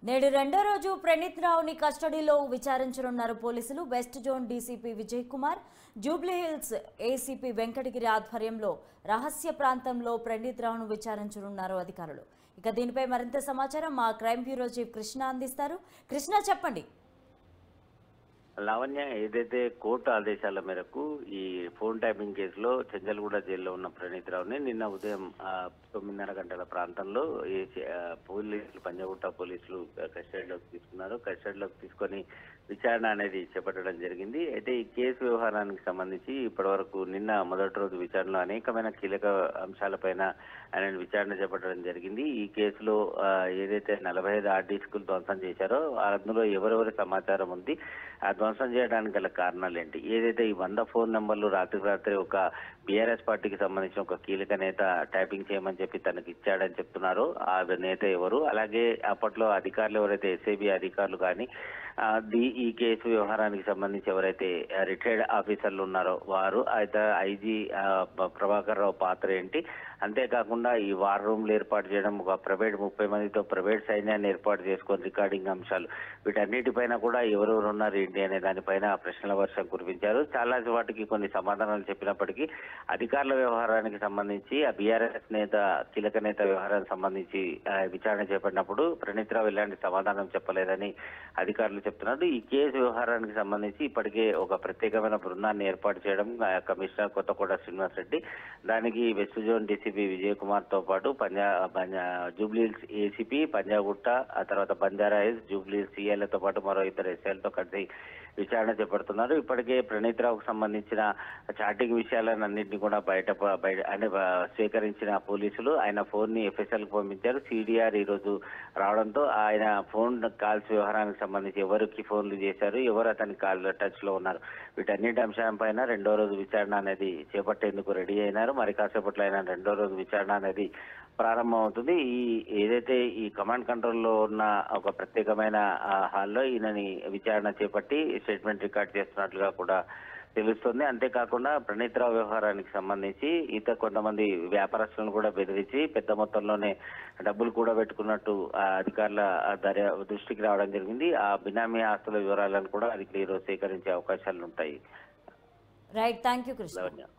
నేడు రెండో రోజు ప్రణీత్ రావుని కస్టడీలో విచారించనున్నారు పోలీసులు west zone DCP Vijay Kumar Jubilee Hills ACP Venkatagiri ఆధ్వర్యంలో రహస్య ప్రాంతంలో ప్రణీత్ రావును విచారించనున్నారు అధికారులు ఇక దీనిపై మరింత సమాచారం మా క్రైమ్ బ్యూరో చీఫ్ కృష్ణ అందిస్తారు కృష్ణ చెప్పండి లావణ్య ఏదైతే కోర్టు ఆదేశాల మేరకు ఈ ఫోన్ ట్యాపింగ్ కేసులో చెంచల్గూడ జైల్లో ఉన్న ప్రణీత్ రావుని నిన్న ఉదయం ఆ, తొమ్మిదిన్నర గంటల ప్రాంతంలో ఈ చే- ఆ, పోలీసులు పంజాగుట్ట పోలీసులు కస్టడీలోకి తీసుకున్నారు కస్టడీలోకి తీసుకొని విచారణ అనేది చేపట్టడం జరిగింది అయితే ఈ కేసు వ్యవహారానికి సంబంధించి ఇప్పటి వరకు నిన్న మొదటి రోజు విచారణలో అనేకమైన కీలక అంశాలపైన ఆయన విచారణ చేపట్టడం జరిగింది ఈ కేసులో ఆ, ఏదైతే నలభై ఐదు హార్డ్ డిస్కులు ధ్వంసం చేశారో అందులో ఎవరెవరి సమాచారం ఉంది ఆ ధ్వంసం చేయడానికి గల కారణాలు ఏంటి ఏదైతే ఈ వంద ఫోన్ నంబర్లు రాత్రికి రాత్రి ఒక బీఆర్ఎస్ పార్టీకి సంబంధించిన ఒక కీలక నేత టైపింగ్ చేయమని చెప్పి తనకి ఇచ్చాడని చెప్తున్నారు ఆ నేత ఎవరు అలాగే అప్పట్లో అధికారులు ఎవరైతే ఎస్ఐబి అధికారులు కానీ ఆ, ది- ఈ కేసు వ్యవహారానికి సంబంధించి ఎవరైతే రిటైర్డ్ ఆఫీసర్లు ఉన్నారో వారు అయితే ఐజీ ప్రభాకర్ రావు పాత్ర ఏంటి అంతేకాకుండా ఈ వార్ రూమ్లు ఏర్పాటు చేయడం ఒక ప్రైవేట్ ముప్పై మందితో ప్రైవేట్ సైన్యాన్ని ఏర్పాటు చేసుకొని రికార్డింగ్ అంశాలు వీటన్నిటిపైన కూడా ఎవరెవరు ఉన్నారు ఏంటి అనే దానిపైన ప్రశ్నల వర్షం కురిపించారు చాలా వాటికి కొన్ని సమాధానాలు చెప్పినప్పటికీ అధికారుల వ్యవహారానికి సంబంధించి ఆ బీఆర్ఎస్ నేత కీలక నేత వ్యవహారానికి సంబంధించి ఆ, విచారణ చేపట్టినప్పుడు ప్రణీత్ రావు ఇలాంటి సమాధానం చెప్పలేదని అధికారులు చెప్తున్నారు ఈ కేసు వ్యవహారానికి సంబంధించి ఇప్పటికే ఒక ప్రత్యేకమైన బృందాన్ని ఏర్పాటు చేయడం ఆ, కమిషనర్ కొత్తకోట శ్రీనివాస్ రెడ్డి దానికి west zone DCP Vijay Kumar తో పాటు పంజా పంజా జూబ్లీహిల్స్ ఏసీపీ పంజాగుట్ట ఆ తర్వాత బంజారా హిల్స్ జూబ్లీహిల్స్ సీఎల్తో పాటు మరో ఇద్దరు ఎస్ఐలతో కలిసి విచారణ చేపడుతున్నారు ఇప్పటికే ప్రణీత్ రావుకు సంబంధించిన చాటింగ్ విషయాలను అన్నింటినీ కూడా బయట బయట అంటే ఆ, స్వీకరించిన పోలీసులు ఆయన ఫోన్ ని ఎఫ్ఎస్ఎల్ కు పంపించారు సిడిఆర్ ఈ రోజు రావడంతో ఆయన ఫోన్ కాల్స్ వ్యవహారానికి సంబంధించి ఎవరికి ఫోన్లు చేశారు ఎవరు అతని కాల్ టచ్ లో ఉన్నారు వీటన్నిటి అంశాలపైన రెండో రోజు విచారణ అనేది చేపట్టేందుకు రెడీ అయినారు మరి కాసేపట్లో ఆయన రెండో రోజు విచారణ అనేది ప్రారంభం అవుతుంది ఈ ఏదైతే ఈ కమాండ్ కంట్రోల్ లో ఉన్న ఒక ప్రత్యేకమైన ఆ, హాల్లో ఈయనని విచారణ చేపట్టి స్టేట్మెంట్ రికార్డ్ చేస్తున్నట్లుగా కూడా తెలుస్తుంది అంతేకాకుండా ప్రణీత్ రావు వ్యవహారానికి సంబంధించి ఈత కొంతమంది వ్యాపారస్తులను కూడా బెదిరించి పెద్ద మొత్తంలోనే డబ్బులు కూడా పెట్టుకున్నట్టు ఆ అధికారుల దర్యా దృష్టికి రావడం జరిగింది ఆ బినామీ ఆస్తుల వివరాలను కూడా అధికారులు ఈరోజు సేకరించే అవకాశాలు ఉంటాయి right thank you Krishna Lavanya